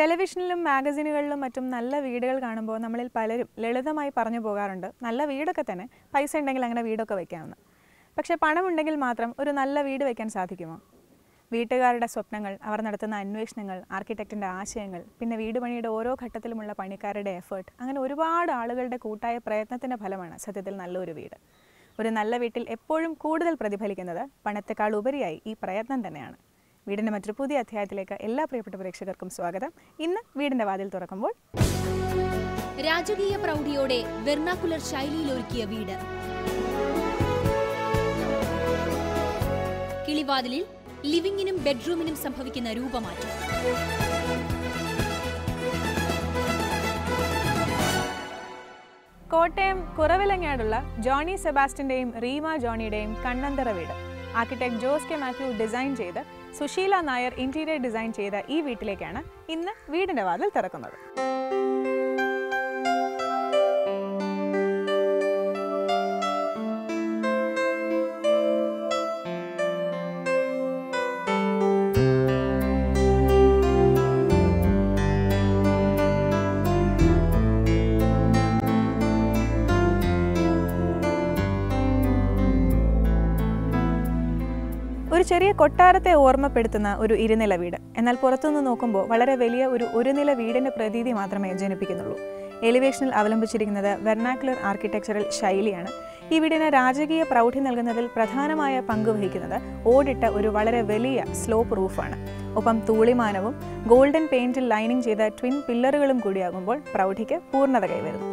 ടെലിവിഷനിലും മാഗസിനുകളിലും മറ്റും നല്ല വീടുകൾ കാണുമ്പോൾ നമ്മളിൽ പലരും ലളിതമായി പറഞ്ഞു പോകാറുണ്ട് നല്ല വീടൊക്കെ തന്നെ പൈസ ഉണ്ടെങ്കിൽ അങ്ങനെ വീടൊക്കെ വെക്കാമെന്ന് പക്ഷേ പണമുണ്ടെങ്കിൽ മാത്രം ഒരു നല്ല വീട് വെക്കാൻ സാധിക്കുമോ വീട്ടുകാരുടെ സ്വപ്നങ്ങൾ അവർ നടത്തുന്ന അന്വേഷണങ്ങൾ ആർക്കിടെക്റ്റിൻ്റെ ആശയങ്ങൾ പിന്നെ വീട് പണിയുടെ ഓരോ ഘട്ടത്തിലുമുള്ള പണിക്കാരുടെ എഫേർട്ട് അങ്ങനെ ഒരുപാട് ആളുകളുടെ കൂട്ടായ പ്രയത്നത്തിൻ്റെ ഫലമാണ് സത്യത്തിൽ നല്ലൊരു വീട് ഒരു നല്ല വീട്ടിൽ എപ്പോഴും കൂടുതൽ പ്രതിഫലിക്കുന്നത് പണത്തെക്കാൾ ഉപരിയായി ഈ പ്രയത്നം തന്നെയാണ് വീടിൻ്റെ മറ്റൊരു പുതിയ അധ്യായത്തിലേക്ക് എല്ലാ പ്രിയപ്പെട്ട പ്രേക്ഷകർക്കും സ്വാഗതം ഇന്ന് വീടിൻ്റെ വാതിൽ തുറക്കുമ്പോൾ രാജകീയ പ്രൗഢിയോടെ വെർണാക്കുലർ ശൈലിയിലൊരുക്കിയ വീട് കിളിവാതിലിൽ ലിവിംഗിനും ബെഡ്റൂമിനും സംഭവിക്കുന്ന രൂപമാറ്റം കോട്ടയം കുറവിലങ്ങാടുള്ള ജോണി സെബാസ്റ്റിൻ്റെയും റീമ ജോണിയുടെയും കണ്ണന്തറ വീട് architect Jose K Mathew design ചെയ്ത് സുശീല നായർ ഇന്റീരിയർ ഡിസൈൻ ചെയ്ത ഈ വീട്ടിലേക്കാണ് ഇന്ന് വീടിൻ്റെ വാതിൽ തുറക്കുന്നത് ഒരു ചെറിയ കൊട്ടാരത്തെ ഓർമ്മപ്പെടുത്തുന്ന ഒരു ഇരുനില വീട് എന്നാൽ പുറത്തുനിന്ന് നോക്കുമ്പോൾ വളരെ വലിയ ഒരു ഒരു നില വീടിൻ്റെ പ്രതീതി മാത്രമേ ജനിപ്പിക്കുന്നുള്ളൂ എലിവേഷനിൽ അവലംബിച്ചിരിക്കുന്നത് വെർണാക്കുലർ ആർക്കിടെക്ചറൽ ശൈലിയാണ് ഈ വീടിന് രാജകീയ പ്രൗഢി നൽകുന്നതിൽ പ്രധാനമായ പങ്ക് വഹിക്കുന്നത് ഓടിട്ട ഒരു വളരെ വലിയ സ്ലോപ്പ് റൂഫാണ് ഒപ്പം തൂളിമാനവും ഗോൾഡൻ പെയിന്റിൽ ലൈനിങ് ചെയ്ത ട്വിൻ പില്ലറുകളും കൂടിയാകുമ്പോൾ പ്രൗഢിക്ക് പൂർണ്ണത കൈവരുന്നു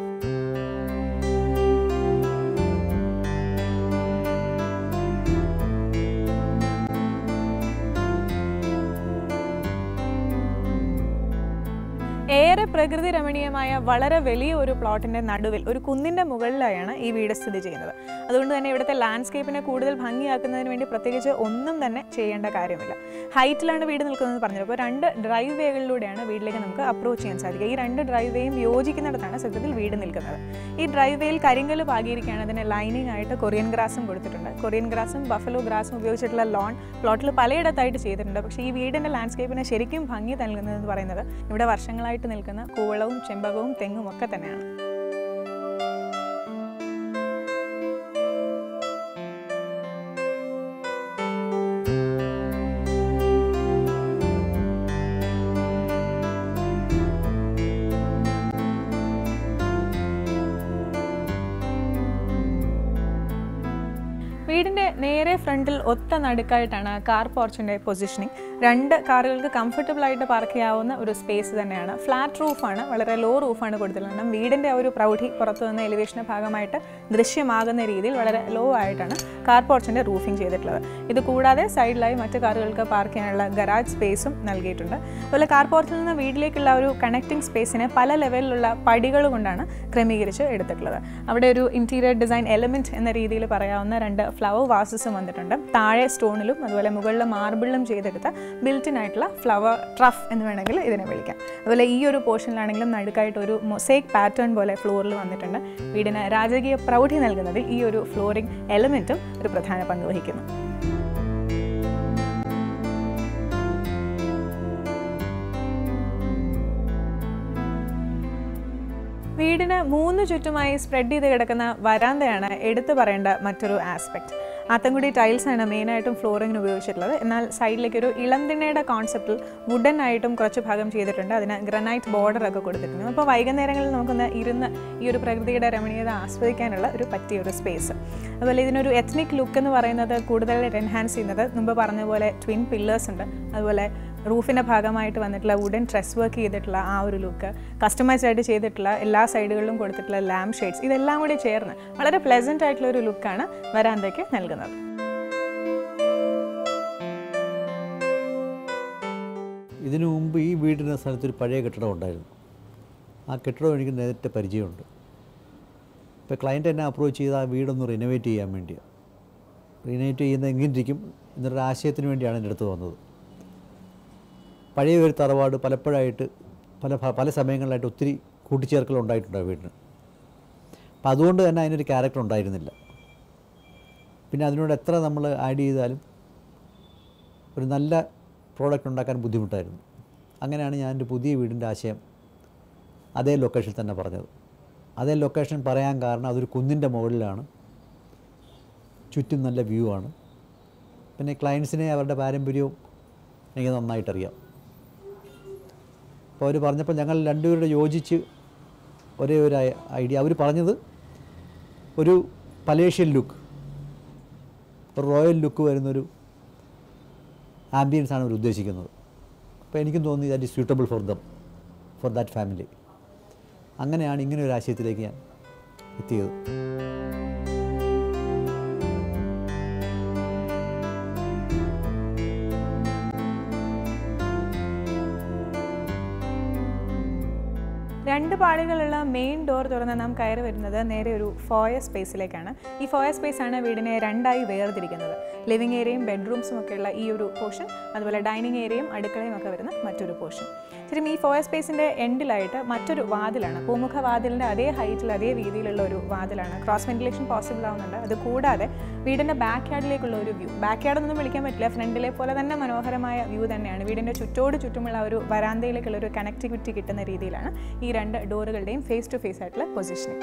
ഏറെ പ്രകൃതി രമണീയമായ വളരെ വലിയ ഒരു പ്ലോട്ടിന്റെ നടുവിൽ ഒരു കുന്നിന്റെ മുകളിലായാണ് ഈ വീട് സ്ഥിതി ചെയ്യുന്നത് അതുകൊണ്ട് തന്നെ ഇവിടുത്തെ ലാൻഡ്സ്കേപ്പിനെ കൂടുതൽ ഭംഗിയാക്കുന്നതിന് വേണ്ടി പ്രത്യേകിച്ച് ഒന്നും തന്നെ ചെയ്യേണ്ട കാര്യമില്ല ഹൈറ്റിലാണ് വീട് നിൽക്കുന്നത് പറഞ്ഞത് അപ്പോൾ രണ്ട് ഡ്രൈവ് വേകളിലൂടെയാണ് വീട്ടിലേക്ക് നമുക്ക് അപ്രോച്ച് ചെയ്യാൻ സാധിക്കുക ഈ രണ്ട് ഡ്രൈവ് വേയും യോജിക്കുന്നിടത്താണ് സത്യത്തിൽ വീട് നിൽക്കുന്നത് ഈ ഡ്രൈവ് വേയിൽ കരിങ്കല് പാകിയിരിക്കുകയാണ് അതിന് ലൈനിങ് ആയിട്ട് കൊറിയൻ ഗ്രാസും കൊടുത്തിട്ടുണ്ട് കൊറിയൻ ഗ്രാസും ബഫലോ ഗ്രാസും ഉപയോഗിച്ചിട്ടുള്ള ലോൺ പ്ലോട്ടിൽ പലയിടത്തായിട്ട് ചെയ്തിട്ടുണ്ട് പക്ഷേ ഈ വീടിൻ്റെ ലാൻഡ്സ്കേപ്പിനെ ശരിക്കും ഭംഗി നൽകുന്നതെന്ന് പറയുന്നത് ഇവിടെ വർഷങ്ങളായിട്ട് നിൽക്കുന്ന കൂവളവും ചെമ്പകവും തെങ്ങും ഒക്കെ തന്നെയാണ് വീടിൻ്റെ നേരെ ഫ്രണ്ടിൽ ഒത്ത നടുക്കായിട്ടാണ് കാർ പോർച്ചിൻ്റെ പൊസിഷനിങ് രണ്ട് കാറുകൾക്ക് കംഫർട്ടബിൾ ആയിട്ട് പാർക്ക് ചെയ്യാവുന്ന ഒരു സ്പേസ് തന്നെയാണ് ഫ്ലാറ്റ് റൂഫാണ് വളരെ ലോ റൂഫാണ് കൊടുത്തിട്ടുള്ളത് വീടിൻ്റെ ആ ഒരു പ്രൗഢി പുറത്തു നിന്ന് എലിവേഷൻ്റെ ഭാഗമായിട്ട് ദൃശ്യമാകുന്ന രീതിയിൽ വളരെ ലോ ആയിട്ടാണ് കാർ പോർച്ചിൻ്റെ റൂഫിംഗ് ചെയ്തിട്ടുള്ളത് ഇത് കൂടാതെ സൈഡിലായി മറ്റ് കാറുകൾക്ക് പാർക്ക് ചെയ്യാനുള്ള ഗരാജ് സ്പേസും നൽകിയിട്ടുണ്ട് അതുപോലെ കാർ പോർച്ചിൽ നിന്ന് വീട്ടിലേക്കുള്ള ഒരു കണക്റ്റിംഗ് സ്പേസിനെ പല ലെവലിലുള്ള പടികൾ കൊണ്ടാണ് ക്രമീകരിച്ച് എടുത്തിട്ടുള്ളത് അവിടെ ഒരു ഇൻറ്റീരിയർ ഡിസൈൻ എലമെൻറ്റ് എന്ന രീതിയിൽ പറയാവുന്ന രണ്ട് ഫ്ലവർ വാസസും വന്നിട്ടുണ്ട് താഴെ സ്റ്റോണിലും അതുപോലെ മുകളിൽ മാർബിളിലും ചെയ്തെടുത്ത ബിൽറ്റിൻ ആയിട്ടുള്ള ഫ്ലവർ ട്രഫ് എന്ന് വേണമെങ്കിൽ ഇതിനെ വിളിക്കാം അതുപോലെ ഈ ഒരു പോർഷനിലാണെങ്കിലും നടുക്കായിട്ട് ഒരു മൊസൈക്ക് പാറ്റേൺ പോലെ ഫ്ലോറിൽ വന്നിട്ടുണ്ട് വീടിന് രാജകീയ പ്രൗഢി നൽകുന്നതിൽ ഈ ഒരു ഫ്ലോറിംഗ് എലമെൻറ്റും ഒരു പ്രധാന പങ്ക് വഹിക്കുന്നു വീടിന് മൂന്ന് ചുറ്റുമായി സ്പ്രെഡ് ചെയ്ത് കിടക്കുന്ന വരാന്തയാണ് എടുത്തു പറയേണ്ട മറ്റൊരു ആസ്പെക്റ്റ് ആത്തൻകുടി ടൈൽസ് ആണ് മെയിനായിട്ടും ഫ്ലോറിങ്ങിന് ഉപയോഗിച്ചിട്ടുള്ളത് എന്നാൽ സൈഡിലേക്ക് ഒരു ഇളം തിണ്ണയുടെ കോൺസെപ്റ്റിൽ വുഡൻ ആയിട്ടും കുറച്ച് ഭാഗം ചെയ്തിട്ടുണ്ട് അതിന് ഗ്രനൈറ്റ് ബോർഡർ ഒക്കെ കൊടുത്തിട്ടുണ്ട് അപ്പോൾ വൈകുന്നേരങ്ങളിൽ നമുക്കൊന്ന് ഇരുന്ന് ഈ ഒരു പ്രകൃതിയുടെ രമണീയത ആസ്വദിക്കാനുള്ള ഒരു പറ്റിയ ഒരു സ്പേസ് അതുപോലെ ഇതിനൊരു എത്നിക് ലുക്ക് എന്ന് പറയുന്നത് കൂടുതൽ എൻഹാൻസ് ചെയ്യുന്നത് മുമ്പ് പറഞ്ഞ പോലെ ട്വിൻ പില്ലേഴ്സ് ഉണ്ട് അതുപോലെ റൂഫിൻ്റെ ഭാഗമായിട്ട് വന്നിട്ടുള്ള വുഡൻ ട്രെസ് വർക്ക് ചെയ്തിട്ടുള്ള ആ ഒരു ലുക്ക് കസ്റ്റമൈസ്ഡ് ആയിട്ട് ചെയ്തിട്ടുള്ള എല്ലാ സൈഡുകളിലും കൊടുത്തിട്ടുള്ള ലാമ്പ് ഷെയ്ഡ്സ് ഇതെല്ലാം കൂടി ചേർന്ന് വളരെ പ്ലെസൻറ്റ് ആയിട്ടുള്ള ഒരു ലുക്കാണ് വരാന്തയ്ക്ക് നൽകുന്നത് ഇതിനു മുമ്പ് ഈ വീടിൻ്റെ സ്ഥലത്ത് ഒരു പഴയ കെട്ടിടം ഉണ്ടായിരുന്നു ആ കെട്ടിടം എനിക്ക് നേരിട്ട് പരിചയമുണ്ട് ഇപ്പോൾ ക്ലയൻറ്റ് എന്നെ അപ്രോച്ച് ചെയ്ത് ആ വീടൊന്ന് റിനോവേറ്റ് ചെയ്യാൻ വേണ്ടിയാണ് റിനോവേറ്റ് ചെയ്യുന്നത് എങ്ങനെ ഇരിക്കും എന്നൊരു ആശയത്തിന് വേണ്ടിയാണ് എൻ്റെ അടുത്ത് വന്നത് പഴയ ഒരു തറവാട് പലപ്പോഴായിട്ട് പല ഭ- പല സമയങ്ങളിലായിട്ട് ഒത്തിരി കൂട്ടിച്ചേർക്കൽ ഉണ്ടായിട്ടുണ്ട് ആ വീടിന് അപ്പം അതുകൊണ്ട് തന്നെ അതിനൊരു ക്യാരക്ടർ ഉണ്ടായിരുന്നില്ല പിന്നെ അതിനോട് എത്ര നമ്മൾ ആഡ് ചെയ്താലും ഒരു നല്ല പ്രോഡക്റ്റ് ഉണ്ടാക്കാൻ ബുദ്ധിമുട്ടായിരുന്നു അങ്ങനെയാണ് ഞാൻ എൻ്റെ പുതിയ വീടിൻ്റെ ആശയം അതേ ലൊക്കേഷനിൽ തന്നെ പറഞ്ഞത് അതേ ലൊക്കേഷൻ പറയാൻ കാരണം അതൊരു കുന്നിൻ്റെ മുകളിലാണ് ചുറ്റും നല്ല വ്യൂ ആണ് പിന്നെ ക്ലയൻസിനെ അവരുടെ പാരമ്പര്യവും എനിക്ക് നന്നായിട്ടറിയാം അപ്പോൾ അവർ പറഞ്ഞപ്പോൾ ഞങ്ങൾ രണ്ടുപേരുടെ യോജിച്ച് ഒരേ ഒരു ഐ- ഐഡിയ അവർ പറഞ്ഞത് ഒരു പലേഷ്യൻ ലുക്ക് ഒരു റോയൽ ലുക്ക് വരുന്നൊരു ആംബിയൻസ് ആണ് അവർ ഉദ്ദേശിക്കുന്നത് അപ്പോൾ എനിക്കും തോന്നി that is suitable for them for that family അങ്ങനെയാണ് ഇങ്ങനെ ഒരു ആശയത്തിലേക്ക് ഞാൻ എത്തിയത് രണ്ട് പാളികളുള്ള മെയിൻ ഡോർ തുറന്ന് നാം കയറി വരുന്നത് നേരെ ഒരു ഫോയ സ്പേസിലേക്കാണ് ഈ ഫോയ സ്പേസ് ആണ് വീടിനെ രണ്ടായി വേർതിരിക്കുന്നത് ലിവിംഗ് ഏരിയയും ബെഡ്റൂംസും ഒക്കെയുള്ള ഈ ഒരു പോർഷൻ അതുപോലെ ഡൈനിങ് ഏരിയയും അടുക്കളയും ഒക്കെ വരുന്ന മറ്റൊരു പോർഷൻ ശരിക്കും ഈ ഫോയ സ്പേസിൻ്റെ എൻഡിലായിട്ട് മറ്റൊരു വാതിലാണ് പൂമുഖ വാതിലിൻ്റെ അതേ ഹൈറ്റിൽ അതേ വീതിയിലുള്ള ഒരു വാതിലാണ് ക്രോസ് വെന്റിലേഷൻ പോസിബിൾ ആവുന്നുണ്ട് അത് കൂടാതെ വീടിൻ്റെ ബാക്ക് യാർഡിലേക്കുള്ള ഒരു വ്യൂ ബാക്ക് യാർഡ് ഒന്നും വിളിക്കാൻ പറ്റില്ല ഫ്രണ്ടിലെ പോലെ തന്നെ മനോഹരമായ വ്യൂ തന്നെയാണ് വീടിൻ്റെ ചുറ്റോട് ചുറ്റുമുള്ള ഒരു വരാന്തയിലേക്കുള്ള ഒരു കണക്ടിവിറ്റി കിട്ടുന്ന രീതിയിലാണ് ഈ രണ്ട് ഡോറുകളുടെയും ഫേസ് ടു ഫേസ് ആയിട്ടുള്ള പൊസിഷനിങ്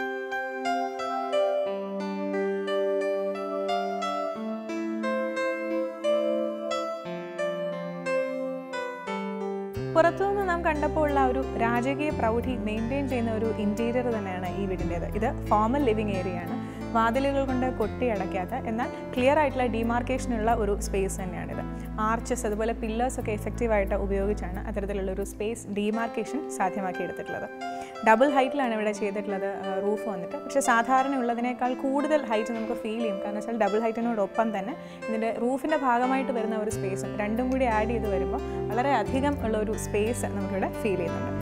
പുറത്തുനിന്ന് നാം കണ്ടപ്പോൾ ഉള്ള ആ ഒരു രാജകീയ പ്രൗഢി മെയിൻറ്റെയിൻ ചെയ്യുന്ന ഒരു ഇൻറ്റീരിയർ തന്നെയാണ് ഈ വീടിൻ്റേത് ഇത് ഫോമൽ ലിവിങ് ഏരിയ ആണ് വാതിലുകൾ കൊണ്ട് കൊട്ടി അടയ്ക്കാത്ത എന്നാൽ ക്ലിയർ ആയിട്ടുള്ള ഡിമാർക്കേഷനുള്ള ഒരു സ്പേസ് തന്നെയാണിത് ആർച്ചസ് അതുപോലെ പില്ലേഴ്സ് ഒക്കെ എഫക്റ്റീവായിട്ട് ഉപയോഗിച്ചാണ് അത്തരത്തിലുള്ള ഒരു സ്പേസ് ഡിമാർക്കേഷൻ സാധ്യമാക്കി എടുത്തിട്ടുള്ളത് ഡബിൾ ഹൈറ്റിലാണ് ഇവിടെ ചെയ്തിട്ടുള്ളത് റൂഫ് വന്നിട്ട് പക്ഷേ സാധാരണ ഉള്ളതിനേക്കാൾ കൂടുതൽ ഹൈറ്റ് നമുക്ക് ഫീൽ ചെയ്യും കാരണം വെച്ചാൽ ഡബിൾ ഹൈറ്റിനോടൊപ്പം തന്നെ ഇതിൻ്റെ റൂഫിൻ്റെ ഭാഗമായിട്ട് വരുന്ന ഒരു സ്പേസും രണ്ടും കൂടി ആഡ് ചെയ്ത് വരുമ്പോൾ വളരെ അധികം ഉള്ള ഒരു സ്പേസ് നമുക്കിവിടെ ഫീൽ ചെയ്യുന്നുണ്ട്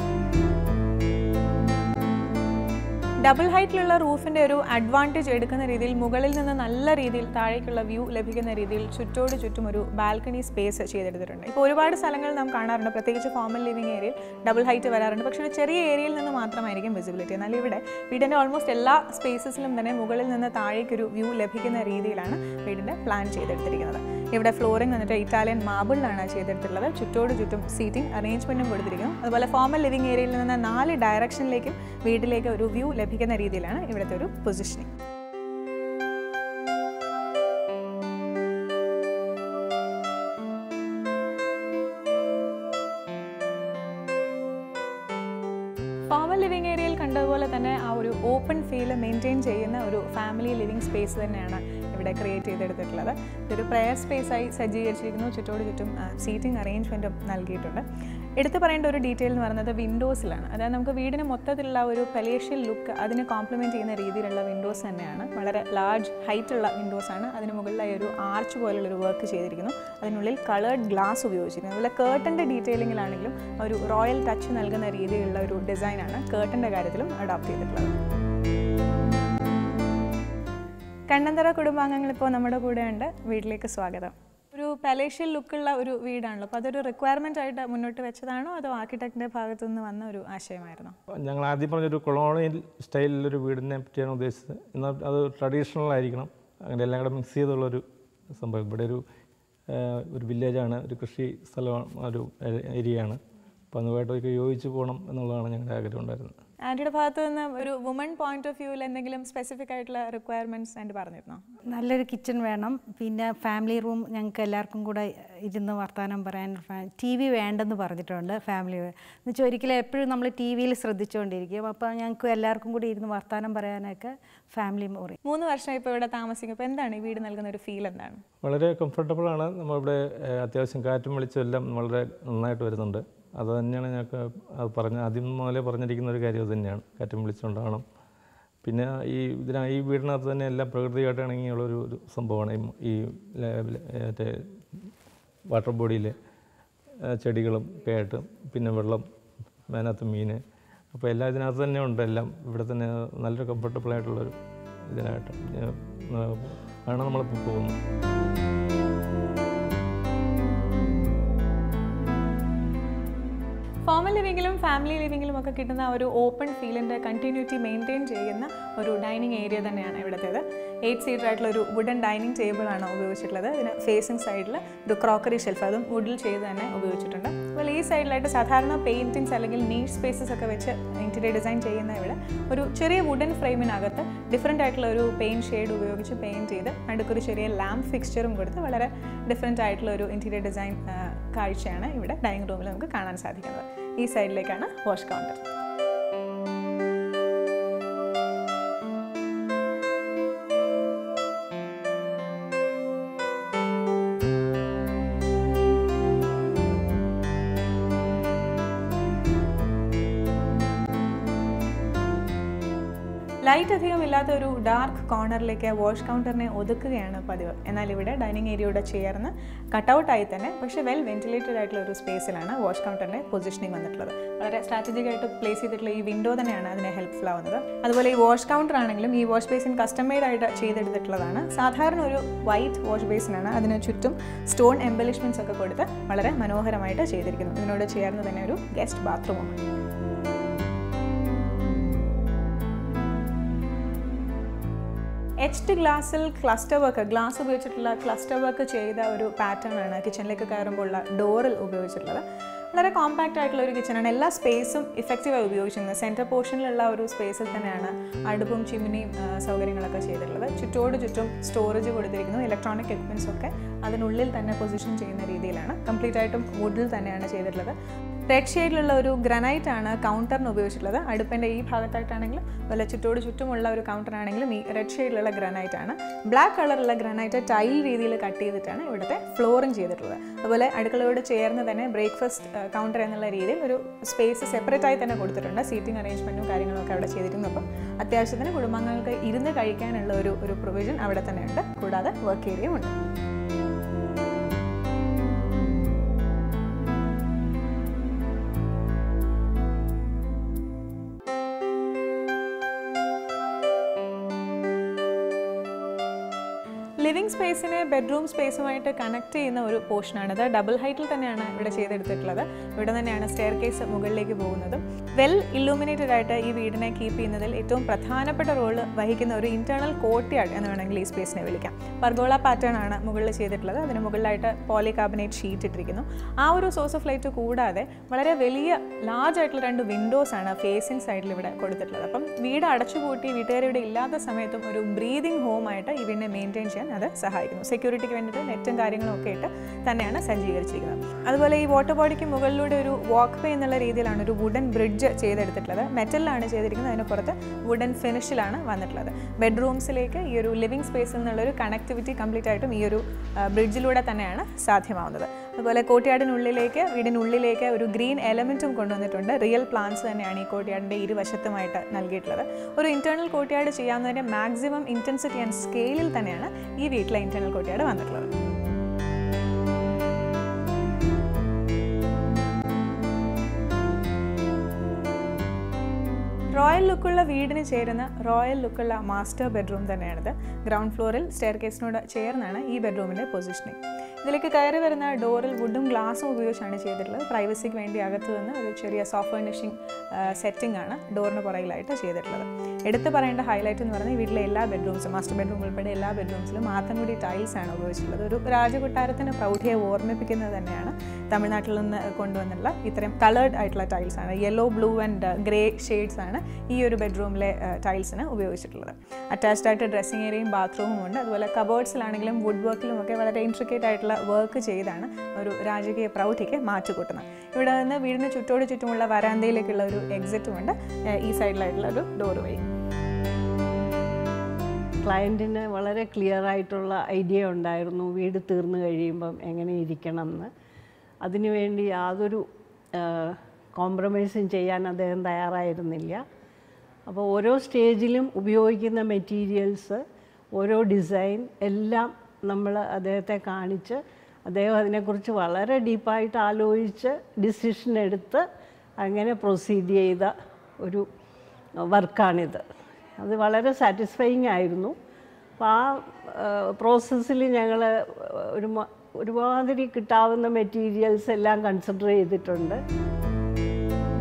ഡബിൾ ഹൈറ്റിലുള്ള റൂഫിൻ്റെ ഒരു അഡ്വാൻറ്റേജ് എടുക്കുന്ന രീതിയിൽ മുകളിൽ നിന്ന് നല്ല രീതിയിൽ താഴേക്കുള്ള വ്യൂ ലഭിക്കുന്ന രീതിയിൽ ചുറ്റോട് ചുറ്റും ഒരു ബാൽക്കണി സ്പേസ് ചെയ്തെടുത്തിട്ടുണ്ട് ഇപ്പോൾ ഒരുപാട് സ്ഥലങ്ങൾ നാം കാണാറുണ്ട് പ്രത്യേകിച്ച് ഫോമൽ ലിവിംഗ് ഏരിയയിൽ ഡബിൾ ഹൈറ്റ് വരാറുണ്ട് പക്ഷേ ഒരു ചെറിയ ഏരിയയിൽ നിന്ന് മാത്രമായിരിക്കും വിസിബിലിറ്റി എന്നാൽ ഇവിടെ വീടിൻ്റെ ഓൾമോസ്റ്റ് എല്ലാ സ്പേസസിലും തന്നെ മുകളിൽ നിന്ന് താഴേക്കൊരു വ്യൂ ലഭിക്കുന്ന രീതിയിലാണ് വീടിൻ്റെ പ്ലാൻ ചെയ്തെടുത്തിരിക്കുന്നത് ഇവിടെ ഫ്ലോറിംഗ് വന്നിട്ട് ഇറ്റാലിയൻ മാബിളിലാണ് ചെയ്തെടുത്തിട്ടുള്ളത് ചുറ്റോട് ചുറ്റും സീറ്റിംഗ് അറേഞ്ച്മെൻറ്റും കൊടുത്തിരിക്കുന്നു അതുപോലെ ഫോമൽ ലിവിംഗ് ഏരിയയിൽ നിന്ന് നാല് ഡയറക്ഷനിലേക്കും വീട്ടിലേക്ക് ഒരു വ്യൂ ലഭിക്കുന്ന രീതിയിലാണ് ഇവിടുത്തെ ഒരു പൊസിഷനിങ് ഫോമൽ ലിവിംഗ് ഏരിയയിൽ കണ്ടതുപോലെ തന്നെ ആ ഒരു ഓപ്പൺ ഫീൽ മെയിൻറ്റെയിൻ ചെയ്യുന്ന ഒരു ഫാമിലി ലിവിംഗ് സ്പേസ് തന്നെയാണ് ഇവിടെ ക്രിയേറ്റ് ചെയ്തെടുത്തിട്ടുള്ളത് ഇതൊരു പ്രെയർ സ്പേസായി സജ്ജീകരിച്ചിരിക്കുന്നു ചുറ്റോട് ചുറ്റും സീറ്റിംഗ് അറേഞ്ച്മെൻറ്റും നൽകിയിട്ടുണ്ട് എടുത്തു പറയേണ്ട ഒരു ഡീറ്റെയിൽ എന്ന് പറയുന്നത് വിൻഡോസിലാണ് അതായത് നമുക്ക് വീടിന് മൊത്തത്തിലുള്ള ഒരു പലേഷ്യൽ ലുക്ക് അതിന് കോംപ്ലിമെൻറ്റ് ചെയ്യുന്ന രീതിയിലുള്ള വിൻഡോസ് തന്നെയാണ് വളരെ ലാർജ് ഹൈറ്റുള്ള വിൻഡോസ് ആണ് അതിന് മുകളിലായി ഒരു ആർച്ച് പോലുള്ളൊരു വർക്ക് ചെയ്തിരിക്കുന്നു അതിനുള്ളിൽ കളേർഡ് ഗ്ലാസ് ഉപയോഗിച്ചിരിക്കുന്നു അതുപോലെ കേർട്ടൻ്റെ ഡീറ്റെയിലിങ്ങിലാണെങ്കിലും ഒരു റോയൽ ടച്ച് നൽകുന്ന രീതിയിലുള്ള ഒരു ഡിസൈനാണ് കേർട്ടൻ്റെ കാര്യത്തിലും അഡോപ്റ്റ് ചെയ്തിട്ടുള്ളത് കണ്ണന്തറ കുടുംബാംഗങ്ങൾ ഇപ്പോൾ നമ്മുടെ കൂടെ ഉണ്ട് വീട്ടിലേക്ക് സ്വാഗതം ഒരു പലേഷ്യൽ ലുക്കുള്ള ഒരു വീടാണല്ലോ അപ്പോൾ അതൊരു റിക്വയർമെൻ്റ് ആയിട്ട് മുന്നോട്ട് വെച്ചതാണോ അതോ ആർക്കിടെക്റ്റിൻ്റെ ഭാഗത്തു നിന്ന് വന്ന ഒരു ആശയമായിരുന്നോ ഞങ്ങൾ ആദ്യം പറഞ്ഞൊരു കൊളോണിയൽ സ്റ്റൈലിലൊരു വീടിനെ പറ്റിയാണ് ഉദ്ദേശിച്ചത് എന്നാൽ അത് ട്രഡീഷണൽ ആയിരിക്കണം അങ്ങനെ എല്ലാം കൂടെ മിക്സ് ചെയ്തുള്ളൊരു സംഭവം ഇവിടെ ഒരു ആ, ഒരു വില്ലേജാണ് ഒരു കൃഷി സ്ഥലമാണ് ഒരു ഏരിയയാണ് അപ്പോൾ അതുമായിട്ടൊക്കെ യോജിച്ച് പോകണം എന്നുള്ളതാണ് ഞങ്ങളുടെ ആഗ്രഹം ഉണ്ടായിരുന്നത് ആൻറ്റിയുടെ ഭാഗത്തു നിന്ന് ഒരു വുമൺ പോയിന്റ് ഓഫ് വ്യൂവിൽ എന്തെങ്കിലും സ്പെസിഫിക് ആയിട്ടുള്ള റിക്വയർമെൻറ്റ്സ് ആൻറ്റ് പറഞ്ഞിരുന്നോ നല്ലൊരു കിച്ചൺ വേണം പിന്നെ ഫാമിലി റൂം ഞങ്ങൾക്ക് എല്ലാവർക്കും കൂടെ ഇരുന്ന് വർത്തമാനം പറയാൻ ടി വി വേണ്ടെന്ന് പറഞ്ഞിട്ടുണ്ട് ഫാമിലി എന്ന് വെച്ചാൽ ഒരിക്കലും എപ്പോഴും നമ്മൾ ടി വിയിൽ ശ്രദ്ധിച്ചുകൊണ്ടിരിക്കും അപ്പോൾ ഞങ്ങൾക്ക് എല്ലാവർക്കും കൂടി ഇരുന്ന് വർത്തമാനം പറയാനൊക്കെ ഫാമിലി മുറി മൂന്ന് വർഷം ഇപ്പോൾ ഇവിടെ താമസിക്കും അപ്പോൾ എന്താണ് ഈ വീട് നൽകുന്ന ഒരു ഫീൽ എന്താണ് വളരെ കംഫർട്ടബിൾ ആണ് നമ്മളിവിടെ ഏഹ്, അത്യാവശ്യം കാറ്റും വെളിച്ചം എല്ലാം വളരെ നന്നായിട്ട് വരുന്നുണ്ട് അത് തന്നെയാണ് ഞങ്ങൾക്ക് അത് പറഞ്ഞ ആദ്യം മുതലേ പറഞ്ഞിരിക്കുന്ന ഒരു കാര്യം അത് തന്നെയാണ് കാറ്റും വെളിച്ചം ഉണ്ടാവണം പിന്നെ ഈ ഇതിന ഈ വീടിനകത്ത് തന്നെ എല്ലാം പ്രകൃതിയായിട്ട് ഇണങ്ങിയുള്ളൊരു ഒരു സംഭവമാണ് ഈ മ- ഈ ല- ല- മറ്റേ വാട്ടർ ബോഡിയിലെ ഏഹ്, ചെടികളും ഒക്കെ ആയിട്ട് പിന്നെ വെള്ളം അതിനകത്ത് മീൻ അപ്പോൾ എല്ലാം ഇതിനകത്ത് തന്നെ ഉണ്ട് എല്ലാം ഇവിടെ തന്നെ നല്ലൊരു കംഫർട്ടബിൾ ആയിട്ടുള്ളൊരു ഇതിനായിട്ട് ഏഹ്, ഏഹ്, ആണ് നമ്മളിപ്പോൾ പോകുന്നത് ഫോമൽ ലിവിങ്ങിലും ഫാമിലി ലിവിങ്ങിലും ഒക്കെ കിട്ടുന്ന ആ ഒരു ഓപ്പൺ ഫീലിൻ്റെ കണ്ടിന്യൂറ്റി മെയിൻറ്റെയിൻ ചെയ്യുന്ന ഒരു ഡൈനിങ് ഏരിയ തന്നെയാണ് ഇവിടുത്തേത് എയ്റ്റ് സീറ്റർ ആയിട്ടുള്ള ഒരു വുഡൻ ഡൈനിങ് ടേബിൾ ആണ് ഉപയോഗിച്ചിട്ടുള്ളത് ഇതിന് ഫേസിംഗ് സൈഡിൽ ഒരു ക്രോക്കറി ഷെൽഫ് അതും വുഡിൽ ചെയ്ത് തന്നെ ഉപയോഗിച്ചിട്ടുണ്ട് അതുപോലെ ഈ സൈഡിലായിട്ട് സാധാരണ പെയിൻറ്റിങ്സ് അല്ലെങ്കിൽ നീറ്റ് സ്പേസസ് ഒക്കെ വെച്ച് ഇൻറ്റീരിയർ ഡിസൈൻ ചെയ്യുന്ന ഇവിടെ ഒരു ചെറിയ വുഡൻ ഫ്രെയിമിനകത്ത് ഡിഫറെൻ്റ് ആയിട്ടുള്ള ഒരു പെയിൻറ്റ് ഷെയ്ഡ് ഉപയോഗിച്ച് പെയിൻറ്റ് ചെയ്ത് നടുക്കൊരു ചെറിയ ലാമ്പ് ഫിക്സ്ചറും കൊടുത്ത് വളരെ ഡിഫറെൻ്റ് ആയിട്ടുള്ള ഒരു ഇൻറ്റീരിയർ ഡിസൈൻ കാഴ്ചയാണ് ഇവിടെ ഡൈനിങ് റൂമിൽ നമുക്ക് കാണാൻ സാധിക്കുന്നത് ഈ സൈഡിലേക്കാണ് വാഷ് കൗണ്ടർ ലൈറ്റ് അധികം ഇല്ലാത്ത ഒരു ഡാർക്ക് കോർണറിലേക്ക് വാഷ് കൗണ്ടറിനെ ഒതുക്കുകയാണ് പതിവ് എന്നാൽ ഇവിടെ ഡൈനിങ് ഏരിയയോട് ചേർന്ന് കട്ടൗട്ടായി തന്നെ പക്ഷേ വെൽ വെന്റിലേറ്റഡ് ആയിട്ടുള്ള ഒരു സ്പേസിലാണ് വാഷ് കൗണ്ടറിൻ്റെ പൊസിഷനിങ് വന്നിട്ടുള്ളത് വളരെ സ്ട്രാറ്റജിക് ആയിട്ട് പ്ലേസ് ചെയ്തിട്ടുള്ള ഈ വിൻഡോ തന്നെയാണ് അതിനെ ഹെൽപ്ഫുൾ ആവുന്നത് അതുപോലെ ഈ വാഷ് കൗണ്ടർ ആണെങ്കിലും ഈ വാഷ് ബേസിൻ കസ്റ്റം മെയ്ഡ് ആയിട്ട് ചെയ്തെടുത്തിട്ടുള്ളതാണ് സാധാരണ ഒരു വൈറ്റ് വാഷ് ബേസിനാണ് അതിന് ചുറ്റും സ്റ്റോൺ എംബലിഷ്മെൻറ്റ്സ് ഒക്കെ കൊടുത്ത് വളരെ മനോഹരമായിട്ട് ചെയ്തിരിക്കുന്നു ഇതിനോട് ചേർന്ന് തന്നെ ഒരു ഗസ്റ്റ് ബാത്റൂമുമാണ് എച്ച്ഡ് ഗ്ലാസ്സിൽ ക്ലസ്റ്റർ വർക്ക് ഗ്ലാസ് ഉപയോഗിച്ചിട്ടുള്ള ക്ലസ്റ്റർ വർക്ക് ചെയ്ത ഒരു പാറ്റേൺ ആണ് കിച്ചണിലേക്ക് കയറുമ്പോൾ ഉള്ള ഡോറിൽ ഉപയോഗിച്ചിട്ടുള്ളത് വളരെ കോമ്പാക്റ്റ് ആയിട്ടുള്ള ഒരു കിച്ചണാണ് എല്ലാ സ്പേസും ഇഫക്റ്റീവായി ഉപയോഗിച്ചിരുന്നത് സെൻറ്റർ പോർഷനിലുള്ള ഒരു സ്പേസിൽ തന്നെയാണ് അടുപ്പും ചിമ്മിനിയും ആ, സൗകര്യങ്ങളൊക്കെ ചെയ്തിട്ടുള്ളത് ചുറ്റോട് ചുറ്റും സ്റ്റോറേജ് കൊടുത്തിരിക്കുന്നു ഇലക്ട്രോണിക് എക്യുപ്മെൻറ്റ്സ് ഒക്കെ അതിനുള്ളിൽ തന്നെ പൊസിഷൻ ചെയ്യുന്ന രീതിയിലാണ് കംപ്ലീറ്റ് ആയിട്ടും വുഡിൽ തന്നെയാണ് ചെയ്തിട്ടുള്ളത് റെഡ് ഷെയ്ഡിലുള്ള ഒരു ഗ്രാനൈറ്റ് ആണ് കൗണ്ടറിന് ഉപയോഗിച്ചിട്ടുള്ളത് അടുപ്പിൻ്റെ ഈ ഭാഗത്തായിട്ടാണെങ്കിലും വല്ല ചുറ്റോട് ചുറ്റുമുള്ള ഒരു കൗണ്ടർ ആണെങ്കിലും ഈ റെഡ് ഷെയ്ഡിലുള്ള ഗ്രാനൈറ്റ് ആണ് ബ്ലാക്ക് കളറുള്ള ഗ്രാനൈറ്റ് ടൈൽ രീതിയിൽ കട്ട് ചെയ്തിട്ടാണ് ഇവിടുത്തെ ഫ്ലോറിങ് ചെയ്തിട്ടുള്ളത് അതുപോലെ അടുക്കളയോട് ചേർന്ന് തന്നെ ബ്രേക്ക്ഫാസ്റ്റ് കൗണ്ടർ എന്നുള്ള രീതിയിൽ ഒരു സ്പേസ് സെപ്പറേറ്റ് ആയി തന്നെ കൊടുത്തിട്ടുണ്ട് സീറ്റിംഗ് അറേഞ്ച്മെൻറ്റും കാര്യങ്ങളും ഒക്കെ അവിടെ ചെയ്തിരിക്കുന്നു അപ്പം അത്യാവശ്യത്തിന് കുടുംബങ്ങൾക്ക് ഇരുന്ന് കഴിക്കാനുള്ള ഒരു ഒരു പ്രൊവിഷൻ അവിടെ തന്നെ ഉണ്ട് കൂടാതെ വർക്ക് ഏരിയയും ഉണ്ട് ലിവിംഗ് സ്പേസിനെ ബെഡ്റൂം സ്പേസുമായിട്ട് കണക്ട് ചെയ്യുന്ന ഒരു പോർഷനാണിത് ഡബിൾ ഹൈറ്റിൽ തന്നെയാണ് ഇവിടെ ചെയ്തെടുത്തിട്ടുള്ളത് ഇവിടെ തന്നെയാണ് സ്റ്റെയർ കേസ് മുകളിലേക്ക് പോകുന്നതും വെൽ ഇല്ലൂമിനേറ്റഡ് ആയിട്ട് ഈ വീടിനെ കീപ്പ് ചെയ്യുന്നതിൽ ഏറ്റവും പ്രധാനപ്പെട്ട റോൾ വഹിക്കുന്ന ഒരു ഇന്റേണൽ കോർട്ട്യാർഡ് എന്ന് വേണമെങ്കിൽ ഈ സ്പേസിനെ വിളിക്കാം പർഗോള പാറ്റേൺ ആണ് മുകളിൽ ചെയ്തിട്ടുള്ളത് അതിന് മുകളിലായിട്ട് പോളികാർബണേറ്റ് ഷീറ്റ് ഇട്ടിരിക്കുന്നു ആ ഒരു സോഴ്സ് ഓഫ് ലൈറ്റ് കൂടാതെ വളരെ വലിയ ലാർജ് ആയിട്ടുള്ള രണ്ട് വിൻഡോസ് ആണ് ഫേസിംഗ് സൈഡിൽ ഇവിടെ കൊടുത്തിട്ടുള്ളത് അപ്പം വീട് അടച്ചുപൂട്ടി വീട്ടുകാർ ഇവിടെ ഇല്ലാത്ത സമയത്തും ഒരു ബ്രീതിങ് ഹോം ആയിട്ട് ഈ വീടിനെ മെയിൻറ്റെയിൻ ചെയ്യാൻ അത് സഹായിക്കുന്നു സെക്യൂരിറ്റിക്ക് വേണ്ടിയിട്ട് നെറ്റും കാര്യങ്ങളും ഒക്കെ ഇട്ട് തന്നെയാണ് സജ്ജീകരിച്ചിരിക്കുന്നത് അതുപോലെ ഈ വാട്ടർ ബോഡിക്ക് മുകളിലൂടെ ഒരു വാക്ക് വേ എന്നുള്ള രീതിയിലാണ് ഒരു വുഡൻ ബ്രിഡ്ജ് ചെയ്തെടുത്തിട്ടുള്ളത് മെറ്റലിലാണ് ചെയ്തിരിക്കുന്നത് അതിന് പുറത്ത് വുഡൻ ഫിനിഷിലാണ് വന്നിട്ടുള്ളത് ബെഡ്റൂംസിലേക്ക് ഈ ഒരു ലിവിംഗ് സ്പേസിൽ നിന്നുള്ളൊരു കണക്ടിവിറ്റി കംപ്ലീറ്റ് ആയിട്ടും ഈ ഒരു ബ്രിഡ്ജിലൂടെ തന്നെയാണ് സാധ്യമാവുന്നത് അതുപോലെ കോട്ടയാടിനുള്ളിലേക്ക് വീടിനുള്ളിലേക്ക് ഒരു ഗ്രീൻ എലമെൻറ്റും കൊണ്ടുവന്നിട്ടുണ്ട് റിയൽ പ്ലാന്റ്സ് തന്നെയാണ് ഈ കോട്ടയാടിൻ്റെ ഇരുവശത്തുമായിട്ട് നൽകിയിട്ടുള്ളത് ഒരു ഇൻറ്റേർണൽ കോട്ടയാട് ചെയ്യാവുന്നതിൻ്റെ മാക്സിമം ഇൻറ്റൻസിറ്റി ആൻഡ് സ്കെയിലിൽ തന്നെയാണ് ഈ വീട്ടിലെ ഇൻറ്റേർണൽ കോട്ടയാട് വന്നിട്ടുള്ളത് റോയൽ ലുക്കുള്ള വീടിന് ചേരുന്ന റോയൽ ലുക്കുള്ള മാസ്റ്റർ ബെഡ്റൂം തന്നെയാണിത് ഗ്രൗണ്ട് ഫ്ലോറിൽ സ്റ്റെയർ കേസിനോട് ചേർന്നാണ് ഈ ബെഡ്റൂമിൻ്റെ പൊസിഷനിങ് ഇതിലേക്ക് കയറി വരുന്ന ഡോറിൽ വുഡും ഗ്ലാസും ഉപയോഗിച്ചാണ് ചെയ്തിട്ടുള്ളത് പ്രൈവസിക്ക് വേണ്ടി അകത്ത് നിന്ന് ഒരു ചെറിയ സോഫ്റ്റ് ഫർണിഷിംഗ് സെറ്റിംഗ് ആണ് ഡോറിന് പുറകിലായിട്ട് ചെയ്തിട്ടുള്ളത് എടുത്തു പറയേണ്ട ഹൈലൈറ്റ് എന്ന് പറഞ്ഞാൽ ഈ വീട്ടിലെ എല്ലാ ബെഡ്റൂംസും മാസ്റ്റർ ബെഡ്റൂം ഉൾപ്പെടെ എല്ലാ ബെഡ്റൂംസിലും മാത്തൻകുടി ടൈൽസ് ആണ് ഉപയോഗിച്ചിട്ടുള്ളത് ഒരു രാജകൊട്ടാരത്തിന് പ്രൗഢിയെ ഓർമ്മിപ്പിക്കുന്നത് തന്നെയാണ് തമിഴ്നാട്ടിൽ നിന്ന് കൊണ്ടുവന്നുള്ള ഇത്രയും കളേർഡ് ആയിട്ടുള്ള ടൈൽസ് ആണ് yellow blue and grey shades ആണ് ഈ ഒരു ബെഡ്റൂമിലെ ടൈൽസിന് ഉപയോഗിച്ചിട്ടുള്ളത് അറ്റാച്ച്ഡ് ആയിട്ട് ഡ്രസ്സിംഗ് ഏരിയയും ബാത്റൂമും ഉണ്ട് അതുപോലെ കബേർഡ്സിലാണെങ്കിലും വുഡ് വർക്കിലും ഒക്കെ വളരെ ഇൻട്രിക്കേറ്റ് ആയിട്ടുള്ള വർക്ക് ചെയ്താണ് ഒരു രാജകീയ പ്രൗഢിക്ക് മാറ്റുകൂട്ടുന്നത് ഇവിടെ നിന്ന് വീടിന് ചുറ്റോട് ചുറ്റുമുള്ള വരാന്തയിലേക്കുള്ള ഒരു എക്സിറ്റും ഉണ്ട് ഏഹ് ഈ സൈഡിലായിട്ടുള്ള ഒരു ഡോർ വഴി ക്ലയൻറ്റിന് വളരെ ക്ലിയർ ആയിട്ടുള്ള ഐഡിയ ഉണ്ടായിരുന്നു വീട് തീർന്നു കഴിയുമ്പം എങ്ങനെ ഇരിക്കണം എന്ന് അതിനുവേണ്ടി യാതൊരു കോംപ്രമൈസും ചെയ്യാൻ അദ്ദേഹം തയ്യാറായിരുന്നില്ല അപ്പോൾ ഓരോ സ്റ്റേജിലും ഉപയോഗിക്കുന്ന മെറ്റീരിയൽസ് ഓരോ ഡിസൈൻ എല്ലാം നമ്മൾ അദ്ദേഹത്തെ കാണിച്ച് അദ്ദേഹം അതിനെക്കുറിച്ച് വളരെ ഡീപ്പായിട്ട് ആലോചിച്ച് ഡിസിഷൻ എടുത്ത് അങ്ങനെ പ്രൊസീഡ് ചെയ്ത ഒരു വർക്കാണിത് അത് വളരെ സാറ്റിസ്ഫൈങ് ആയിരുന്നു അപ്പോൾ ആ പ്രോസസ്സിൽ ഞങ്ങൾ ഒരു ഒരുമാതിരി കിട്ടാവുന്ന മെറ്റീരിയൽസ് എല്ലാം കൺസിഡർ ചെയ്തിട്ടുണ്ട്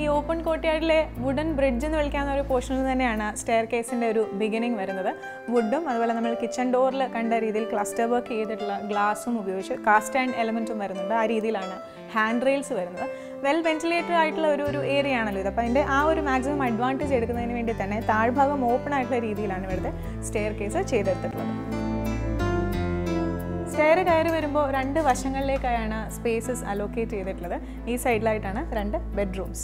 ഓപ്പൺ കോർട്ട്യാർഡിലെ വുഡൻ ബ്രിഡ്ജ് എന്ന് വിളിക്കാവുന്ന ഒരു പോർഷനിൽ തന്നെയാണ് സ്റ്റെയർ കേസിൻ്റെ ഒരു ബിഗിനിങ് വരുന്നത് വുഡും അതുപോലെ നമ്മൾ കിച്ചൺ ഡോറിൽ കണ്ട രീതിയിൽ ക്ലസ്റ്റർ വർക്ക് ചെയ്തിട്ടുള്ള ഗ്ലാസും ഉപയോഗിച്ച് കാസ്റ്റ് ആൻഡ് എലമെൻറ്റും വരുന്നുണ്ട് ആ രീതിയിലാണ് ഹാൻഡ് റെയിൽസ് വരുന്നത് വെൽ വെന്റിലേറ്റഡ് ആയിട്ടുള്ള ഒരു ഒരു ഏരിയ ആണല്ലോ ഇത് അപ്പോൾ അതിൻ്റെ ആ ഒരു മാക്സിമം അഡ്വാൻറ്റേജ് എടുക്കുന്നതിന് വേണ്ടി തന്നെ താഴ്ഭാഗം ഓപ്പൺ ആയിട്ടുള്ള രീതിയിലാണ് ഇവിടുത്തെ സ്റ്റെയർ കേസ് ചെയ്തെടുത്തിട്ടുള്ളത് സ്റ്റെയർ കയറി വരുമ്പോൾ രണ്ട് വശങ്ങളിലേക്കായാണ് സ്പേസസ് അലോക്കേറ്റ് ചെയ്തിട്ടുള്ളത് ഈ സൈഡിലായിട്ടാണ് രണ്ട് ബെഡ്റൂംസ്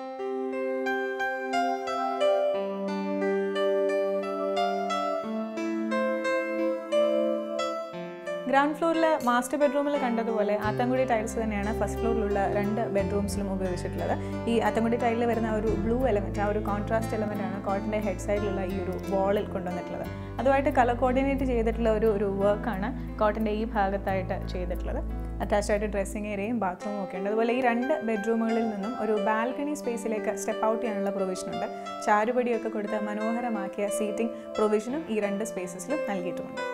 ഗ്രൗണ്ട് ഫ്ലോറിൽ മാസ്റ്റർ ബെഡ്റൂമിൽ കണ്ടതുപോലെ ആത്തൻകുടി ടൈൽസ് തന്നെയാണ് ഫസ്റ്റ് ഫ്ലോറിലുള്ള രണ്ട് ബെഡ്റൂംസിലും ഉപയോഗിച്ചിട്ടുള്ളത് ഈ ആത്തൻകുടി ടൈലിൽ വരുന്ന ആ ഒരു ബ്ലൂ എലമെൻറ്റ് ആ ഒരു കോൺട്രാസ്റ്റ് എലമെൻ്റ് ആണ് കോട്ടൻ്റെ ഹെഡ് സൈഡിലുള്ള ഈ ഒരു വാളിൽ കൊണ്ടുവന്നിട്ടുള്ളത് അതുമായിട്ട് കളർ കോർഡിനേറ്റ് ചെയ്തിട്ടുള്ള ഒരു ഒരു വർക്കാണ് കോട്ടൻ്റെ ഈ ഭാഗത്തായിട്ട് ചെയ്തിട്ടുള്ളത് അറ്റാച്ച്ഡ് ആയിട്ട് ഡ്രസ്സിങ് ഏരിയയും ബാത്റൂമും ഒക്കെ ഉണ്ട് അതുപോലെ ഈ രണ്ട് ബെഡ്റൂമുകളിൽ നിന്നും ഒരു ബാൽക്കണി സ്പേസിലേക്ക് സ്റ്റെപ്പ് ഔട്ട് ചെയ്യാനുള്ള പ്രൊവിഷനുണ്ട് ചാരുപടിയൊക്കെ കൊടുത്ത് മനോഹരമാക്കിയ സീറ്റിംഗ് പ്രൊവിഷനും ഈ രണ്ട് സ്പേസസിലും നൽകിയിട്ടുമുണ്ട്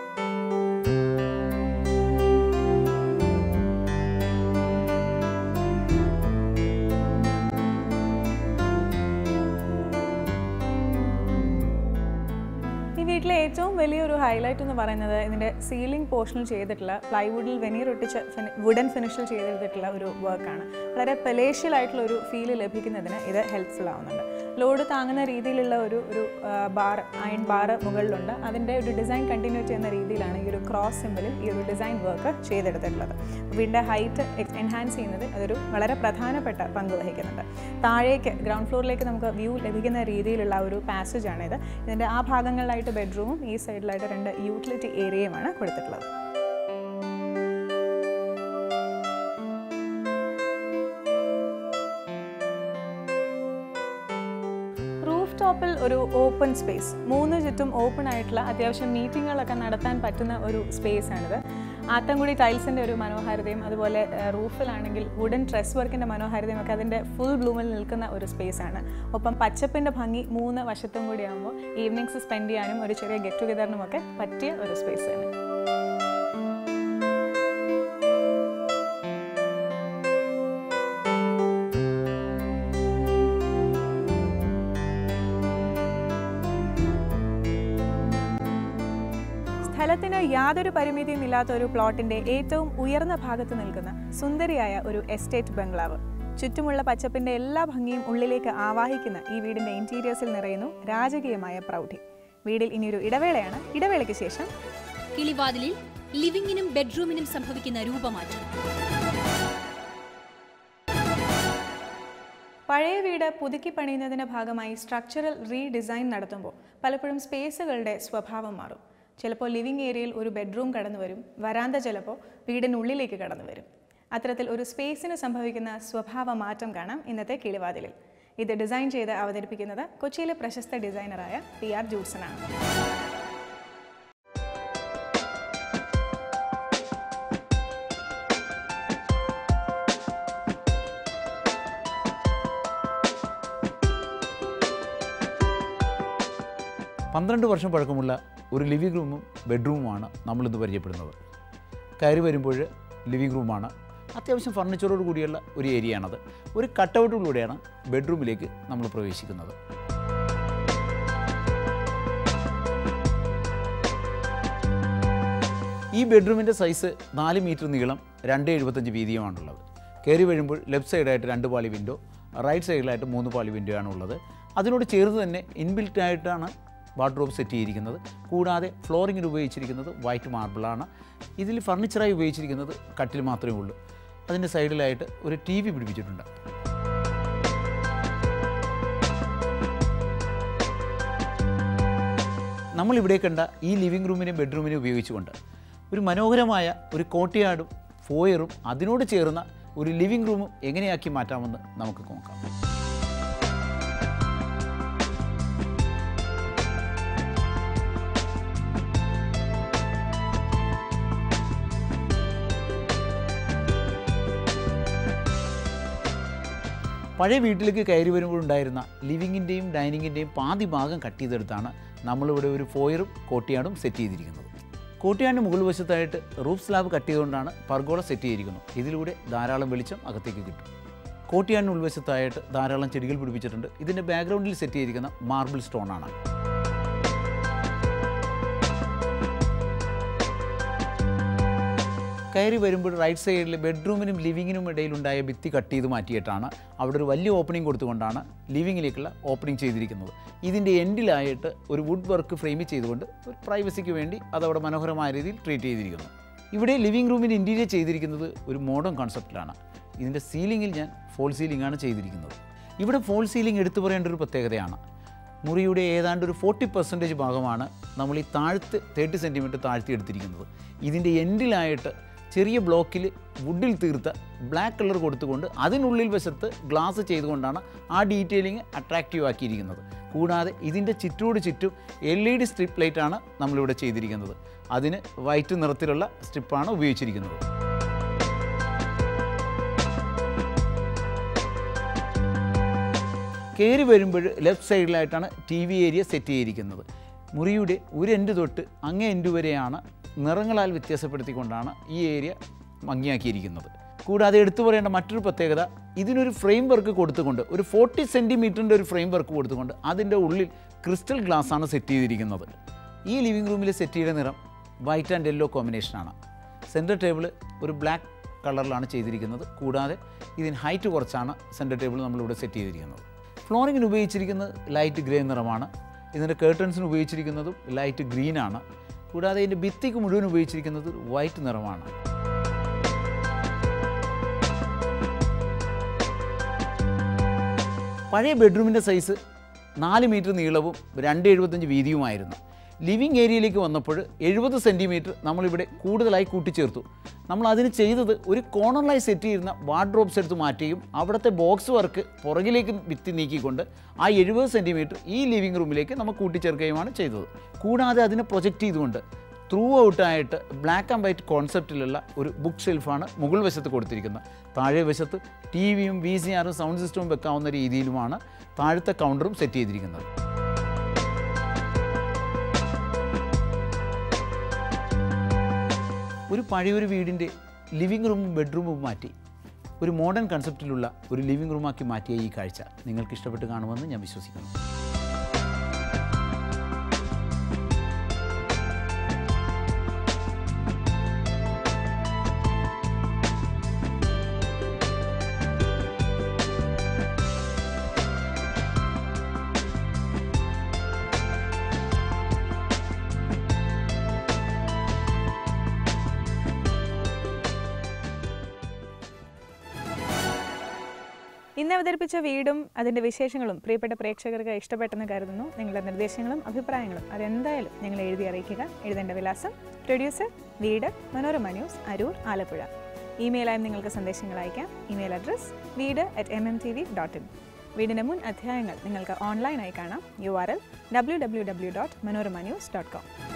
ഈ വീട്ടിലെ ഏറ്റവും വലിയൊരു ഹൈലൈറ്റ് എന്ന് പറയുന്നത് ഇതിൻ്റെ സീലിംഗ് പോർഷനിൽ ചെയ്തിട്ടുള്ള പ്ലൈവുഡിൽ വെനീർ ഒട്ടിച്ച് വുഡൻ ഫിനിഷിൽ ചെയ്തെടുത്തിട്ടുള്ള ഒരു വർക്കാണ് വളരെ പെലേഷ്യൽ ആയിട്ടുള്ള ഒരു ഫീല് ലഭിക്കുന്നതിന് ഇത് ഹെൽപ്ഫുൾ ആവുന്നുണ്ട് ലോഡ് താങ്ങുന്ന രീതിയിലുള്ള ഒരു ഒരു ബാർ അയൺ ബാർ മുകളിലുണ്ട് അതിൻ്റെ ഒരു ഡിസൈൻ കണ്ടിന്യൂ ചെയ്യുന്ന രീതിയിലാണ് ഈ ഒരു ക്രോസ് സിമ്പിളിൽ ഈ ഒരു ഡിസൈൻ വർക്ക് ചെയ്തെടുത്തിട്ടുള്ളത് വീടിൻ്റെ ഹൈറ്റ് എൻഹാൻസ് ചെയ്യുന്നത് അതൊരു വളരെ പ്രധാനപ്പെട്ട പങ്ക് വഹിക്കുന്നുണ്ട് താഴേക്ക് ഗ്രൗണ്ട് ഫ്ലോറിലേക്ക് നമുക്ക് വ്യൂ ലഭിക്കുന്ന രീതിയിലുള്ള ഒരു പാസേജാണിത് ഇതിൻ്റെ ആ ഭാഗങ്ങളിലായിട്ട് ബെഡ്റൂമും ഈ സൈഡിലായിട്ട് രണ്ട് യൂട്ടിലിറ്റി ഏരിയയുമാണ് കൊടുത്തിട്ടുള്ളത് റൂഫ് ടോപ്പിൽ ഒരു ഓപ്പൺ സ്പേസ് മൂന്ന് ചുറ്റും ഓപ്പൺ ആയിട്ടുള്ള അത്യാവശ്യം മീറ്റിങ്ങുകളൊക്കെ നടത്താൻ പറ്റുന്ന ഒരു സ്പേസ് ആണിത് ആത്തൻകുടി ടൈൽസിൻ്റെ ഒരു മനോഹാരിതയും അതുപോലെ ഏഹ്, റൂഫിലാണെങ്കിൽ വുഡൻ ട്രെസ് വർക്കിൻ്റെ മനോഹാരിതയും ഒക്കെ അതിൻ്റെ ഫുൾ ബ്ലൂമിൽ നിൽക്കുന്ന ഒരു സ്പേസ് ആണ് ഒപ്പം പച്ചപ്പിൻ്റെ ഭംഗി മൂന്ന് വശത്തും കൂടി ആകുമ്പോൾ ഈവനിങ്സ് സ്പെൻഡ് ചെയ്യാനും ഒരു ചെറിയ ഗെറ്റ് ടുഗദറിനും ഒക്കെ പറ്റിയ ഒരു സ്പേസ് തന്നെ സ്ഥലത്തിന് യാതൊരു പരിമിതിയും ഇല്ലാത്ത ഒരു പ്ലോട്ടിന്റെ ഏറ്റവും ഉയർന്ന ഭാഗത്ത് നിൽക്കുന്ന സുന്ദരിയായ ഒരു എസ്റ്റേറ്റ് ബംഗ്ലാവ് ചുറ്റുമുള്ള പച്ചപ്പിന്റെ എല്ലാ ഭംഗിയും ഉള്ളിലേക്ക് ആവാഹിക്കുന്ന ഈ വീടിന്റെ ഇന്റീരിയേഴ്സിൽ നിറയുന്നു രാജകീയമായ പ്രൗഢി വീടിൽ ഇനിയൊരു ഇടവേളയാണ് ഇടവേളയ്ക്ക് ശേഷം കിളിവാതിലിൽ ലിവിങ്ങിനും ബെഡ്റൂമിനും സംഭവിക്കുന്ന രൂപമാറ്റം പഴയ വീട് പുതുക്കി പണിയുന്നതിൻ്റെ ഭാഗമായി സ്ട്രക്ചറൽ റീഡിസൈൻ നടത്തുമ്പോൾ പലപ്പോഴും സ്പേസുകളുടെ സ്വഭാവം മാറും ചിലപ്പോൾ ലിവിംഗ് ഏരിയയിൽ ഒരു ബെഡ്റൂം കടന്നു വരും വരാന്ത ചിലപ്പോൾ വീടിനുള്ളിലേക്ക് കടന്നു വരും അത്തരത്തിൽ ഒരു സ്പേസിന് സംഭവിക്കുന്ന സ്വഭാവ മാറ്റം കാണാം ഇന്നത്തെ കിളിവാതിലിൽ ഇത് ഡിസൈൻ ചെയ്ത് അവതരിപ്പിക്കുന്നത് കൊച്ചിയിലെ പ്രശസ്ത ഡിസൈനറായ പി ആർ ജൂഡ്സനാണ് പന്ത്രണ്ട് വർഷം പഴക്കമുള്ള ഒരു ലിവിംഗ് റൂമും ബെഡ്റൂമുമാണ് നമ്മളിന്ന് പരിചയപ്പെടുന്നത് കയറി വരുമ്പോൾ ലിവിംഗ് റൂമാണ് അത്യാവശ്യം ഫർണിച്ചറോട് കൂടിയുള്ള ഒരു ഏരിയയാണത് ഒരു കട്ടൗട്ടിലൂടെയാണ് ബെഡ്റൂമിലേക്ക് നമ്മൾ പ്രവേശിക്കുന്നത് ഈ ബെഡ്റൂമിൻ്റെ സൈസ് നാല് മീറ്റർ നീളം രണ്ട് എഴുപത്തഞ്ച് വീതിയുമാണുള്ളത് കയറി വരുമ്പോൾ ലെഫ്റ്റ് സൈഡായിട്ട് രണ്ട് പാളി വിൻഡോ റൈറ്റ് സൈഡിലായിട്ട് മൂന്ന് പാളി വിൻഡോ ആണുള്ളത് അതിനോട് ചേർന്ന് തന്നെ ഇൻബിൽറ്റ് ആയിട്ടാണ് വാർഡ്രോബ് സെറ്റ് ചെയ്തിരിക്കുന്നത് കൂടാതെ ഫ്ലോറിങ്ങിന് ഉപയോഗിച്ചിരിക്കുന്നത് വൈറ്റ് മാർബിളാണ് ഇതിൽ ഫർണിച്ചറായി ഉപയോഗിച്ചിരിക്കുന്നത് കട്ടിൽ മാത്രമേ ഉള്ളൂ അതിൻ്റെ സൈഡിലായിട്ട് ഒരു ടി വി പിടിപ്പിച്ചിട്ടുണ്ട് നമ്മൾ ഇവിടെ കണ്ട ഈ ലിവിംഗ് റൂമിനെ ബെഡ്റൂമിനെ ഉപയോഗിച്ചുകൊണ്ട് ഒരു മനോഹരമായ ഒരു കോട്ടയാടും ഫോയറും അതിനോട് ചേർന്ന ഒരു ലിവിംഗ് റൂമും എങ്ങനെയാക്കി മാറ്റാമെന്ന് നമുക്ക് നോക്കാം പഴയ വീട്ടിലേക്ക് കയറി വരുമ്പോഴുണ്ടായിരുന്ന ലിവിങ്ങിൻ്റെയും ഡൈനിങ്ങിൻ്റെയും പാതി ഭാഗം കട്ട് ചെയ്തെടുത്താണ് നമ്മളിവിടെ ഒരു ഫോയറും കോട്ടിയാടും സെറ്റ് ചെയ്തിരിക്കുന്നത് കോട്ടിയാടിൻ്റെ മുകൾ വശത്തായിട്ട് റൂഫ് സ്ലാബ് കട്ട് ചെയ്തുകൊണ്ടാണ് പർഗോള സെറ്റ് ചെയ്തിരിക്കുന്നത് ഇതിലൂടെ ധാരാളം വെളിച്ചം അകത്തേക്ക് കിട്ടും കോട്ടിയാടിന് ഉൾവശത്തായിട്ട് ധാരാളം ചെടികൾ പിടിപ്പിച്ചിട്ടുണ്ട് ഇതിൻ്റെ ബാക്ക്ഗ്രൗണ്ടിൽ സെറ്റ് ചെയ്തിരിക്കുന്ന മാർബിൾ സ്റ്റോൺ ആണ് കയറി വരുമ്പോൾ റൈറ്റ് സൈഡിൽ ബെഡ്റൂമിനും ലിവിങ്ങിനും ഇടയിലുണ്ടായ ഭിത്തി കട്ട് ചെയ്ത് മാറ്റിയിട്ടാണ് അവിടെ ഒരു വലിയ ഓപ്പണിംഗ് കൊടുത്തുകൊണ്ടാണ് ലിവിങ്ങിലേക്കുള്ള ഓപ്പണിംഗ് ചെയ്തിരിക്കുന്നത് ഇതിൻ്റെ എൻഡിലായിട്ട് ഒരു വുഡ് വർക്ക് ഫ്രെയിം ചെയ്തുകൊണ്ട് ഒരു പ്രൈവസിക്ക് വേണ്ടി അതവിടെ മനോഹരമായ രീതിയിൽ ട്രീറ്റ് ചെയ്തിരിക്കുന്നു ഇവിടെ ലിവിംഗ് റൂമിൻ്റെ ഇൻറ്റീരിയർ ചെയ്തിരിക്കുന്നത് ഒരു മോഡേൺ കോൺസെപ്റ്റിലാണ് ഇതിൻ്റെ സീലിങ്ങിൽ ഞാൻ ഫോൾ സീലിംഗ് ആണ് ചെയ്തിരിക്കുന്നത് ഇവിടെ ഫോൾ സീലിംഗ് എടുത്തു പറയേണ്ട ഒരു പ്രത്യേകതയാണ് മുറിയുടെ ഏതാണ്ട് ഒരു ഫോർട്ടി പെർസെൻറ്റേജ് ഭാഗമാണ് നമ്മൾ ഈ താഴ്ത്ത് തേർട്ടി സെൻറ്റിമീറ്റർ താഴ്ത്തി എടുത്തിരിക്കുന്നത് ഇതിൻ്റെ എൻഡിലായിട്ട് ചെറിയ ബ്ലോക്കിൽ വുഡിൽ തീർത്ത ബ്ലാക്ക് കളർ കൊടുത്തുകൊണ്ട് അതിനുള്ളിൽ വശത്ത് ഗ്ലാസ് ചെയ്തുകൊണ്ടാണ് ആ ഡീറ്റെയിലിംഗ് അട്രാക്റ്റീവ് ആക്കിയിരിക്കുന്നത് കൂടാതെ ഇതിൻ്റെ ചുറ്റോട് ചുറ്റും എൽ ഇ ഡി സ്ട്രിപ്പ് ലൈറ്റാണ് നമ്മളിവിടെ ചെയ്തിരിക്കുന്നത് അതിന് വൈറ്റ് നിറത്തിലുള്ള സ്ട്രിപ്പാണ് ഉപയോഗിച്ചിരിക്കുന്നത് കയറി വരുമ്പോൾ ലെഫ്റ്റ് സൈഡിലായിട്ടാണ് ടി വി ഏരിയ സെറ്റ് ചെയ്തിരിക്കുന്നത് മുറിയുടെ ഒരു എൻഡ് തൊട്ട് അങ്ങേ എൻഡ് വരെയാണ് നിറങ്ങളാൽ വ്യത്യാസപ്പെടുത്തിക്കൊണ്ടാണ് ഈ ഏരിയ ഭംഗിയാക്കിയിരിക്കുന്നത് കൂടാതെ എടുത്തു പറയേണ്ട മറ്റൊരു പ്രത്യേകത ഇതിനൊരു ഫ്രെയിം വർക്ക് കൊടുത്തുകൊണ്ട് ഒരു ഫോർട്ടി സെൻറ്റിമീറ്ററിൻ്റെ ഒരു ഫ്രെയിം വർക്ക് കൊടുത്തുകൊണ്ട് അതിൻ്റെ ഉള്ളിൽ ക്രിസ്റ്റൽ ഗ്ലാസ് ആണ് സെറ്റ് ചെയ്തിരിക്കുന്നത് ഈ ലിവിംഗ് റൂമിലെ സെറ്റിയുടെ നിറം വൈറ്റ് ആൻഡ് യെല്ലോ കോമ്പിനേഷനാണ് സെൻറ്റർ ടേബിൾ ഒരു ബ്ലാക്ക് കളറിലാണ് ചെയ്തിരിക്കുന്നത് കൂടാതെ ഇതിന് ഹൈറ്റ് കുറച്ചാണ് സെൻറ്റർ ടേബിൾ നമ്മളിവിടെ സെറ്റ് ചെയ്തിരിക്കുന്നത് ഫ്ലോറിങ്ങിന് ഉപയോഗിച്ചിരിക്കുന്നത് ലൈറ്റ് ഗ്രേ നിറമാണ് ഇതിൻ്റെ കേർട്ടൻസിന് ഉപയോഗിച്ചിരിക്കുന്നതും ലൈറ്റ് ഗ്രീനാണ് കൂടാതെ ഇതിൻ്റെ ഭിത്തിക്ക് മുഴുവൻ ഉപയോഗിച്ചിരിക്കുന്നത് വൈറ്റ് നിറമാണ് പഴയ ബെഡ്റൂമിൻ്റെ സൈസ് നാല് മീറ്റർ നീളവും രണ്ട് എഴുപത്തഞ്ച് വീതിയുമായിരുന്നു ലിവിങ് ഏരിയയിലേക്ക് വന്നപ്പോൾ എഴുപത് സെൻറ്റിമീറ്റർ നമ്മളിവിടെ കൂടുതലായി കൂട്ടിച്ചേർത്തു നമ്മൾ അതിന് ചെയ്തത് ഒരു കോർണറിലായി സെറ്റ് ചെയ്യുന്ന വാർഡ്രോബ്സ് എടുത്ത് മാറ്റുകയും അവിടുത്തെ ബോക്സ് വർക്ക് പുറകിലേക്ക് ഭിത്തി നീക്കിക്കൊണ്ട് ആ എഴുപത് സെൻറ്റിമീറ്റർ ഈ ലിവിംഗ് റൂമിലേക്ക് നമ്മൾ കൂട്ടിച്ചേർക്കുകയുമാണ് ചെയ്തത് കൂടാതെ അതിനെ പ്രൊജക്റ്റ് ചെയ്തുകൊണ്ട് ത്രൂ ഔട്ടായിട്ട് ബ്ലാക്ക് ആൻഡ് വൈറ്റ് കോൺസെപ്റ്റിലുള്ള ഒരു ബുക്ക് ഷെൽഫാണ് മുകൾ വശത്ത് കൊടുത്തിരിക്കുന്നത് താഴെ വശത്ത് ടി വിയും വി സി ആറും സൗണ്ട് സിസ്റ്റവും വെക്കാവുന്ന രീതിയിലുമാണ് താഴത്തെ കൗണ്ടറും സെറ്റ് ചെയ്തിരിക്കുന്നത് ഒരു പഴയൊരു വീടിൻ്റെ ലിവിംഗ് റൂമും ബെഡ്റൂമും മാറ്റി ഒരു മോഡേൺ കൺസെപ്റ്റിലുള്ള ഒരു ലിവിംഗ് റൂമാക്കി മാറ്റിയ ഈ കാഴ്ച നിങ്ങൾക്ക് ഇഷ്ടപ്പെട്ട് കാണുമെന്ന് ഞാൻ വിശ്വസിക്കുന്നു ഇന്ന് അവതരിപ്പിച്ച വീടും അതിൻ്റെ വിശേഷങ്ങളും പ്രിയപ്പെട്ട പ്രേക്ഷകർക്ക് ഇഷ്ടപ്പെട്ടെന്ന് കരുതുന്നു നിങ്ങളുടെ നിർദ്ദേശങ്ങളും അഭിപ്രായങ്ങളും അതെന്തായാലും ഞങ്ങൾ എഴുതി അറിയിക്കുക എഴുതേണ്ട വിലാസം പ്രൊഡ്യൂസർ വീട് മനോരമ ന്യൂസ് അരൂർ ആലപ്പുഴ ഇമെയിലായും നിങ്ങൾക്ക് സന്ദേശങ്ങൾ അയക്കാം ഇമെയിൽ അഡ്രസ് വീട് at M M T V dot in വീടിൻ്റെ മുൻ അധ്യായങ്ങൾ നിങ്ങൾക്ക് ഓൺലൈനായി കാണാം U R L W W W dot Manorama news dot com